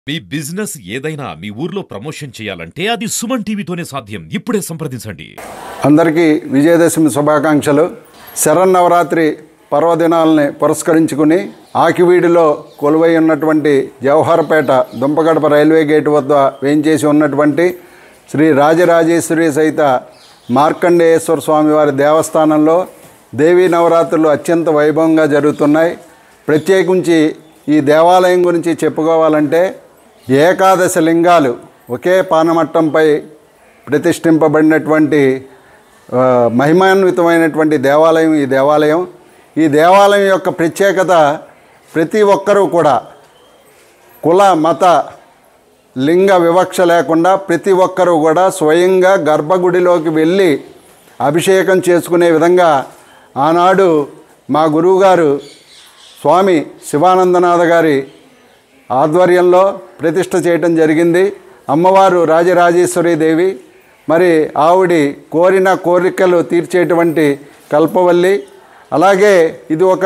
మీ business ఏదైనా మీ ఊర్లో promotion చేయాలంటే అది సుమన్ టీవీతోనే సాధ్యం ఇప్పుడే సంప్రదించండి అందరికీ విజయదశమి శుభాకాంక్షలు శరన్నవరాత్రి పర్వదినాలని పురస్కరించుకుని ఆకివీడిలో కొలువై ఉన్నటువంటి జవహర్పేట దుంపగడప రైల్వే గేట్ వద్ద వేయించేసి ఉన్నటువంటి శ్రీ రాజరాజేశ్వరి సహిత మార్కండేశ్వర స్వామివారి దేవస్థానంలో దేవీ నవరాత్రులు అత్యంత వైభవంగా జరుగుతున్నాయి ప్రత్యేకించి ఈ దేవాలయం గురించి చెప్పుకోవాలంటే ఏకాదశ లింగాలు ఒకే పానమట్టంపై ప్రతిష్ఠింపబడినటువంటి ఆ, మహిమాన్వితమైనటువంటి దేవాలయం ఈ దేవాలయం ఈ దేవాలయం యొక్క ప్రత్యేకత ప్రతి ఒక్కరూ కూడా కుల మత లింగ వివక్ష లేకుండా ప్రతి ఒక్కరూ కూడా స్వయంగా గర్భగుడిలోకి వెళ్ళి అభిషేకం చేసుకునే విధంగా ఆనాడు మా గురువుగారు స్వామి శివానందనాథ గారి ఆధ్వర్యంలో ప్రతిష్ఠ చేయటం జరిగింది అమ్మవారు రాజరాజేశ్వరి దేవి మరి ఆవిడి కోరిన కోరికలు తీర్చేటువంటి కల్పవల్లి అలాగే ఇది ఒక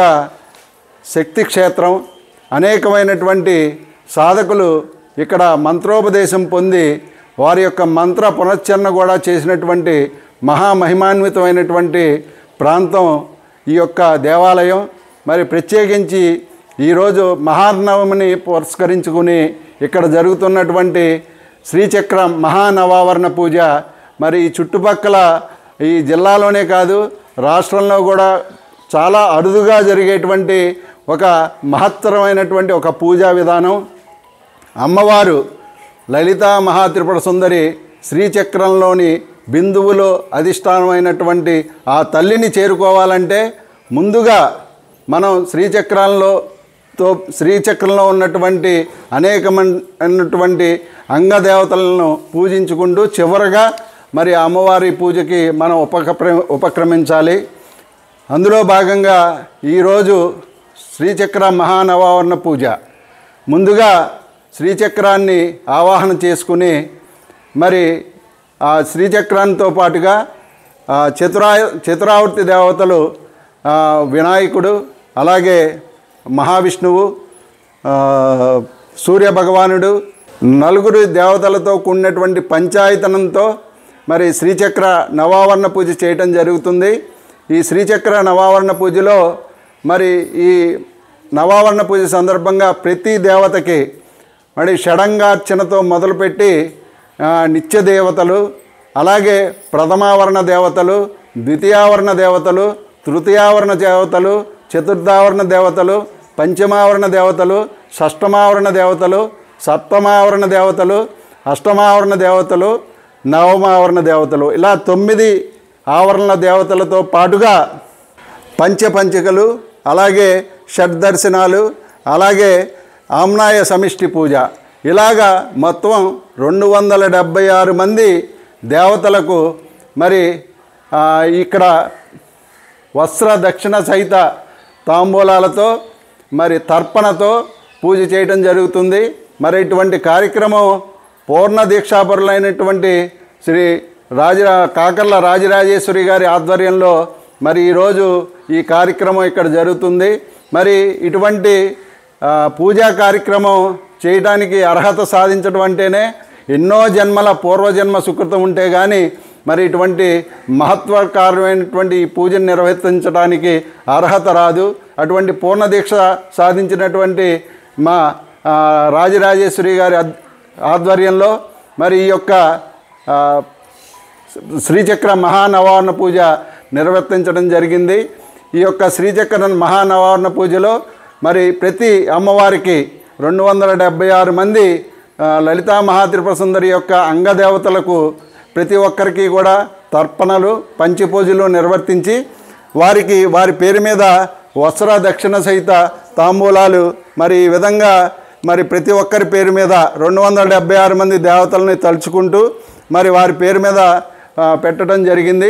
శక్తి క్షేత్రం అనేకమైనటువంటి సాధకులు ఇక్కడ మంత్రోపదేశం పొంది వారి యొక్క మంత్ర పునశ్చరణ కూడా చేసినటువంటి మహామహిమాన్వితమైనటువంటి ప్రాంతం ఈ యొక్క దేవాలయం మరి ప్రత్యేకించి ఈరోజు మహానవమిని పురస్కరించుకుని ఇక్కడ జరుగుతున్నటువంటి శ్రీచక్ర మహానవావరణ పూజ మరి ఈ చుట్టుపక్కల ఈ జిల్లాలోనే కాదు రాష్ట్రంలో కూడా చాలా అరుదుగా జరిగేటువంటి ఒక మహత్తరమైనటువంటి ఒక పూజా విధానం అమ్మవారు లలితా మహాత్రిపుర సుందరి శ్రీచక్రంలోని బిందువులో అధిష్టానమైనటువంటి ఆ తల్లిని చేరుకోవాలంటే ముందుగా మనం శ్రీచక్రంలో తో శ్రీచక్రంలో ఉన్నటువంటి అనేకమైనటువంటి అంగదేవతలను పూజించుకుంటూ చివరగా మరి ఆ అమ్మవారి పూజకి మనం ఉపక్ర ఉపక్రమించాలి అందులో భాగంగా ఈరోజు శ్రీచక్ర మహానవావరణ పూజ ముందుగా శ్రీచక్రాన్ని ఆవాహన చేసుకుని మరి ఆ శ్రీచక్రాంతో పాటుగా ఆ చతురా చతురావర్తి దేవతలు ఆ, వినాయకుడు అలాగే మహావిష్ణువు ఆ, సూర్య భగవానుడు నలుగురు దేవతలతో కూడినటువంటి పంచాయతనంతో మరి శ్రీచక్ర నవావరణ పూజ చేయటం జరుగుతుంది ఈ శ్రీచక్ర నవావరణ పూజలో మరి ఈ నవావరణ పూజ సందర్భంగా ప్రతి దేవతకి మరి షడంగార్చనతో మొదలుపెట్టి ఆ, నిత్య దేవతలు అలాగే ప్రథమావరణ దేవతలు ద్వితీయావరణ దేవతలు తృతీయావరణ దేవతలు చతుర్థావరణ దేవతలు పంచమావరణ దేవతలు షష్టమావరణ దేవతలు సప్తమావరణ దేవతలు అష్టమావరణ దేవతలు నవమావరణ దేవతలు ఇలా తొమ్మిది ఆవరణ దేవతలతో పాటుగా పంచపంచికలు అలాగే షడ్దర్శనాలు అలాగే ఆమ్నాయ సమిష్టి పూజ ఇలాగా మొత్తం రెండు వందల డెబ్భై ఆరు మంది దేవతలకు మరి ఆ, ఇక్కడ వస్త్ర దక్షిణ సహిత తాంబూలాలతో మరి తర్పణతో పూజ చేయటం జరుగుతుంది మరి ఇటువంటి కార్యక్రమం పూర్ణ దీక్షాపరులైనటువంటి శ్రీ రాజ కాకర్ల రాజరాజేశ్వరి గారి ఆధ్వర్యంలో మరి ఈరోజు ఈ కార్యక్రమం ఇక్కడ జరుగుతుంది మరి ఇటువంటి ఆ, పూజా కార్యక్రమం చేయడానికి అర్హత సాధించడం అంటేనే ఎన్నో జన్మల పూర్వజన్మ సుకృతం ఉంటే కానీ మరి ఇటువంటి మహత్వకారమైనటువంటి ఈ పూజను నిర్వర్తించడానికి అర్హత రాదు అటువంటి పూర్ణ దీక్ష సాధించినటువంటి మా ఆ, రాజరాజేశ్వరి గారి ఆద్- ఆధ్వర్యంలో మరి ఈ యొక్క ఆ, శ్రీచక్ర మహానవారణ పూజ నిర్వర్తించడం జరిగింది ఈ యొక్క శ్రీచక్ర మహానవారణ పూజలో మరి ప్రతి అమ్మవారికి రెండు వందల డెబ్భై ఆరు మంది ఆ, లలితా మహాత్రిపుర సుందరి యొక్క అంగదేవతలకు ప్రతి ఒక్కరికి కూడా తర్పణలు పంచపూజలు నిర్వర్తించి వారికి వారి పేరు మీద వస్త్ర దక్షిణ సహిత తాంబూలాలు మరి ఈ విధంగా మరి ప్రతి ఒక్కరి పేరు మీద రెండు వందల డెబ్బై ఆరు మంది దేవతలని తలుచుకుంటూ మరి వారి పేరు మీద ఆ, పెట్టడం జరిగింది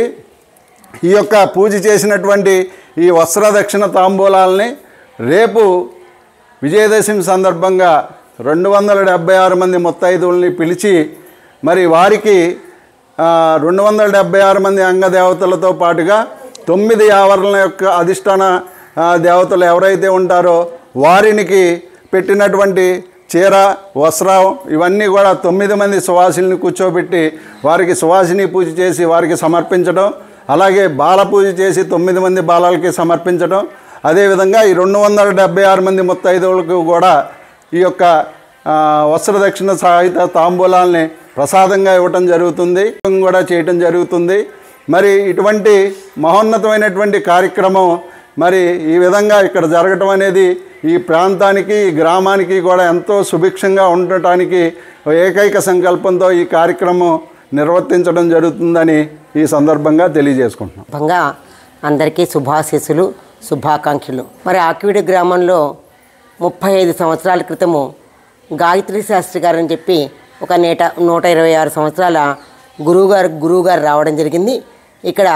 ఈ యొక్క పూజ చేసినటువంటి ఈ వస్త్ర దక్షిణ తాంబూలాలని రేపు విజయదశమి సందర్భంగా రెండు వందల డెబ్బై ఆరు మంది ముత్తైదువుల్ని పిలిచి మరి వారికి ఆ, రెండు వందల డెబ్బై ఆరు మంది అంగదేవతలతో పాటుగా తొమ్మిది ఆవరణల యొక్క అధిష్టాన ఆ, దేవతలు ఎవరైతే ఉంటారో వారికి పెట్టినటువంటి చీర వస్త్రం ఇవన్నీ కూడా తొమ్మిది మంది సువాసిని కూర్చోబెట్టి వారికి సువాసిని పూజ చేసి వారికి సమర్పించడం అలాగే బాల పూజ చేసి తొమ్మిది మంది బాలలకి సమర్పించడం అదేవిధంగా ఈ రెండు వందల డెబ్బై ఆరు మంది ముత్తైదువులకు కూడా ఈ యొక్క ఆ, వస్త్రదక్షిణ సహిత తాంబూలాల్ని ప్రసాదంగా ఇవ్వటం జరుగుతుంది కూడా చేయటం జరుగుతుంది మరి ఇటువంటి మహోన్నతమైనటువంటి కార్యక్రమం మరి ఈ విధంగా ఇక్కడ జరగటం అనేది ఈ ప్రాంతానికి ఈ గ్రామానికి కూడా ఎంతో సుభిక్షంగా ఉండటానికి ఏకైక సంకల్పంతో ఈ కార్యక్రమం నిర్వర్తించడం జరుగుతుందని ఈ సందర్భంగా తెలియజేసుకుంటున్నాం సందర్భంగా అందరికీ శుభాశీస్సులు శుభాకాంక్షలు మరి ఆకివీడి గ్రామంలో ముప్పై ఐదు సంవత్సరాల క్రితము గాయత్రి శాస్త్రి గారు అని చెప్పి ఒక నేట నూట ఇరవై ఆరు సంవత్సరాల గురువుగారు గురువుగారు రావడం జరిగింది ఇక్కడ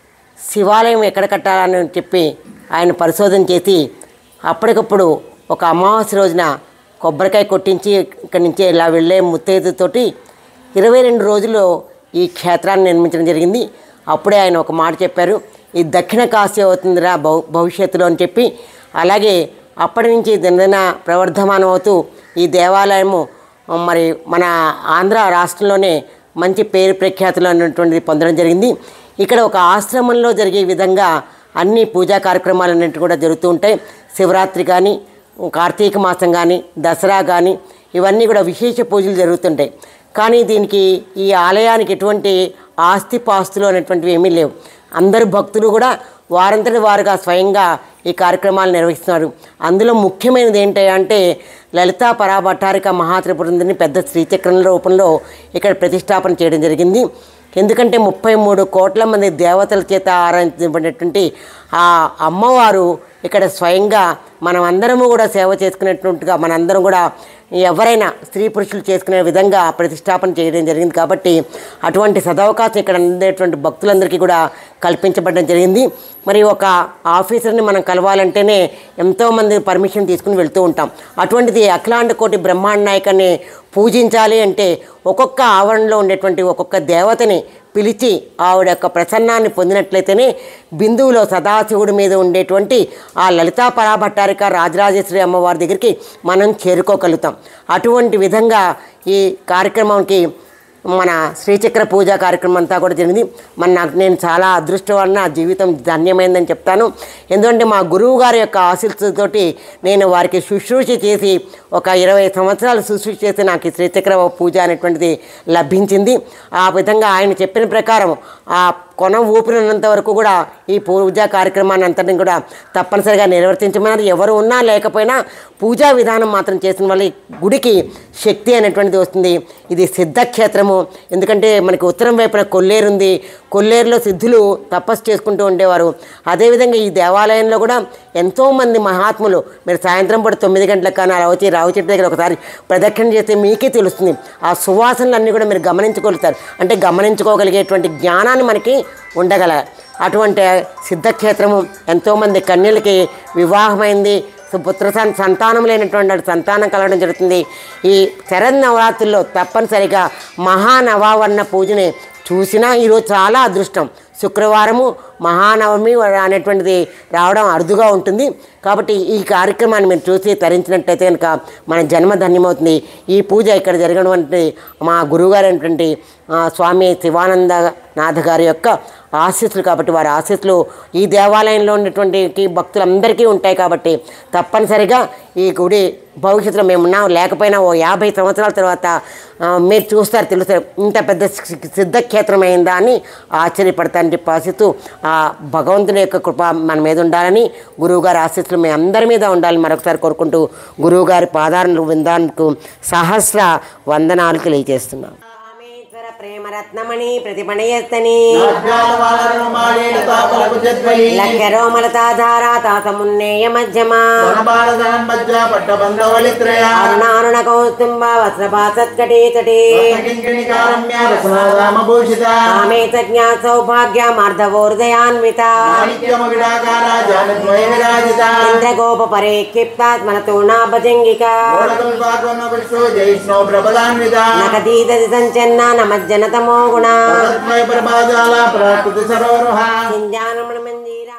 శివాలయం ఎక్కడ కట్టాలని చెప్పి ఆయన పరిశోధన చేసి అప్పటికప్పుడు ఒక అమావాస్య రోజున కొబ్బరికాయ కొట్టించి ఇక్కడి నుంచి ఇలా వెళ్ళే ముత్తైదుతోటి ఇరవై రెండు రోజుల్లో ఈ క్షేత్రాన్ని నిర్మించడం జరిగింది అప్పుడే ఆయన ఒక మాట చెప్పారు ఈ దక్షిణ కాశీ అవుతుందిరా భవ భవిష్యత్తులో అని చెప్పి అలాగే అప్పటి నుంచి దినదిన ప్రవర్ధమానం అవుతూ ఈ దేవాలయము మరి మన ఆంధ్ర రాష్ట్రంలోనే మంచి పేరు ప్రఖ్యాతులు అన్నటువంటిది పొందడం జరిగింది ఇక్కడ ఒక ఆశ్రమంలో జరిగే విధంగా అన్ని పూజా కార్యక్రమాలు అన్నింటి కూడా జరుగుతూ ఉంటాయి శివరాత్రి కానీ కార్తీక మాసం కానీ దసరా కానీ ఇవన్నీ కూడా విశేష పూజలు జరుగుతుంటాయి కానీ దీనికి ఈ ఆలయానికి ఎటువంటి ఆస్తి పాస్తులు అనేటువంటివి ఏమీ లేవు అందరు భక్తులు కూడా వారంతటి వారుగా స్వయంగా ఈ కార్యక్రమాలు నిర్వహిస్తున్నారు అందులో ముఖ్యమైనది ఏంటి అంటే లలితా పరాభట్టారిక మహాత్రిపురందని పెద్ద శ్రీచక్రం రూపంలో ఇక్కడ ప్రతిష్టాపన చేయడం జరిగింది ఎందుకంటే ముప్పై మూడు కోట్ల మంది దేవతల చేత ఆరాధించబడినటువంటి ఆ అమ్మవారు ఇక్కడ స్వయంగా మనం అందరము కూడా సేవ చేసుకునేటువంటిగా మనందరం కూడా ఎవరైనా స్త్రీ పురుషులు చేసుకునే విధంగా ప్రతిష్టాపన చేయడం జరిగింది కాబట్టి అటువంటి సదవకాశం ఇక్కడ అందేటువంటి భక్తులందరికీ కూడా కల్పించబడడం జరిగింది మరి ఒక ఆఫీసర్ని మనం కలవాలంటేనే ఎంతోమంది పర్మిషన్ తీసుకుని వెళ్తూ ఉంటాం అటువంటిది అఖిలాండ కోటి బ్రహ్మాండ నాయకాన్ని పూజించాలి అంటే ఒక్కొక్క ఆవరణలో ఉండేటువంటి ఒక్కొక్క దేవతని పిలిచి ఆవిడ యొక్క ప్రసన్నాన్ని పొందినట్లయితేనే బిందువులో సదాశివుడి మీద ఉండేటువంటి ఆ లలితా పరాభట్టారిక రాజరాజేశ్వరి అమ్మవారి దగ్గరికి మనం చేరుకోగలుగుతాం అటువంటి విధంగా ఈ కార్యక్రమానికి మన శ్రీచక్ర పూజ కార్యక్రమం అంతా కూడా జరిగింది మన నాకు నేను చాలా అదృష్టం నా జీవితం ధన్యమైందని చెప్తాను ఎందుకంటే మా గురువు గారి యొక్క ఆశీస్సుతోటి నేను వారికి శుశ్రూష చేసి ఒక ఇరవై సంవత్సరాలు శుశ్రూష చేసి నాకు ఈ శ్రీచక్ర పూజ అనేటువంటిది లభించింది ఆ విధంగా ఆయన చెప్పిన ప్రకారం ఆ కొన ఊపిరినంత వరకు కూడా ఈ పూజా కార్యక్రమాన్ని అంతటిని కూడా తప్పనిసరిగా నిర్వర్తించమన్నారు ఎవరు ఉన్నా లేకపోయినా పూజా విధానం మాత్రం చేసిన వల్ల ఈ గుడికి శక్తి అనేటువంటిది వస్తుంది ఇది సిద్ధక్షేత్రము ఎందుకంటే మనకి ఉత్తరం వైపున కొల్లేరు ఉంది కొల్లేరులో సిద్ధులు తపస్సు చేసుకుంటూ ఉండేవారు అదేవిధంగా ఈ దేవాలయంలో కూడా ఎంతోమంది మహాత్ములు మీరు సాయంత్రం పూట తొమ్మిది గంటలకు కానీ అలా వచ్చి రావు చెట్టు దగ్గర ఒకసారి ప్రదక్షిణ చేస్తే మీకే తెలుస్తుంది ఆ సువాసనలన్నీ కూడా మీరు గమనించుకోగలుగుతారు అంటే గమనించుకోగలిగేటువంటి జ్ఞానాన్ని మనకి ఉండగల అటువంటి సిద్ధక్షేత్రము ఎంతోమంది కన్యలకి వివాహమైంది సు- పుత్ర సం సంతానం లేనటువంటి వాడి సంతానం కలగడం జరుగుతుంది ఈ శరద్ నవరాత్రుల్లో తప్పనిసరిగా మహానవావరణ పూజని చూసినా ఈరోజు చాలా అదృష్టం శుక్రవారము మహానవమి అనేటువంటిది రావడం అరుదుగా ఉంటుంది కాబట్టి ఈ కార్యక్రమాన్ని మీరు చూసి తరించినట్టయితే కనుక మన జన్మ ధన్యమవుతుంది ఈ పూజ ఇక్కడ జరగడం మా గురువుగారు అయినటువంటి ఆ, స్వామి శివానంద నాథ గారి యొక్క ఆశీస్సులు కాబట్టి వారి ఆశీస్సులు ఈ దేవాలయంలో ఉన్నటువంటి భక్తులందరికీ ఉంటాయి కాబట్టి తప్పనిసరిగా ఈ గుడి భవిష్యత్తులో మేము ఉన్నాం లేకపోయినా ఓ యాభై సంవత్సరాల తర్వాత ఆ, మీరు చూస్తారు తెలుస్తారు ఇంత పెద్ద సి- సిద్ధక్షేత్రం అయిందా అని ఆశ్చర్యపడతానని చెప్పి ఆశిస్తూ ఆ భగవంతుని యొక్క కృప మన మీద ఉండాలని గురువుగారి ఆశీస్సులు మీ అందరి మీద ఉండాలని మరొకసారి కోరుకుంటూ గురువుగారి పాదాలను విందానికి సహస్ర వందనాలు తెలియజేస్తున్నాం రామేశ్వర ప్రేమరత్నమణి ప్రతిపణయస్తని లక్ష్యరోమలతాధారా తాతమున్నేయ మధ్యమా అరుణారుణ కౌస్తుంబ వస్త్రపాసత్కటే తటే కామే సజ్ఞా సౌభాగ్య మార్ధవోర్దయాన్విత ఇంద్రగోప పరే క్షిప్తాత్మనతోనా భజంగిక నకదీదది సంచన్న నమజ్జనతమో గుణ ప్రభాజాల ప్రాకృతి సరోరుహ సింజానమణ మందిరా